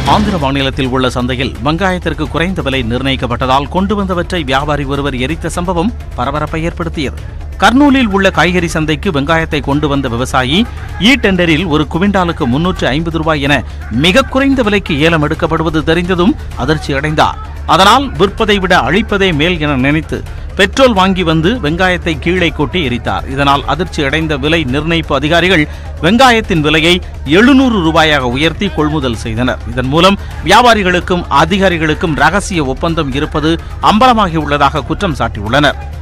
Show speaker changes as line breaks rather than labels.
ஆந்திர மாநிலத்தில் உள்ள சந்தையில் வெங்காயத்திற்கு குறைந்த விலை நிர்ணயிக்கப்பட்டதால் கொண்டு வந்தவற்றை வியாபாரி ஒருவர் எரித்த சம்பவம் பரபரப்பை ஏற்படுத்தியது கர்னூலில் உள்ள காய்கறி சந்தைக்கு வெங்காயத்தை கொண்டு வந்த விவசாயி இ டெண்டரில் ஒரு குவிண்டாலுக்கு முன்னூற்று ஐம்பது ரூபாய் என மிக குறைந்த விலைக்கு ஏலம் எடுக்கப்படுவது தெரிந்ததும் அதிர்ச்சி அடைந்தார் அதனால் விற்பதை விட அழிப்பதே மேல் என நினைத்து பெட்ரோல் வாங்கி வந்து வெங்காயத்தை கீழே கொட்டி எரித்தார் இதனால் அதிர்ச்சி அடைந்த விலை நிர்ணயிப்பு அதிகாரிகள் வெங்காயத்தின் விலையை எழுநூறு ரூபாயாக உயர்த்தி கொள்முதல் செய்தனர் இதன் மூலம் வியாபாரிகளுக்கும் அதிகாரிகளுக்கும் ரகசிய ஒப்பந்தம் இருப்பது அம்பலமாகியுள்ளதாக குற்றம் சாட்டியுள்ளனர்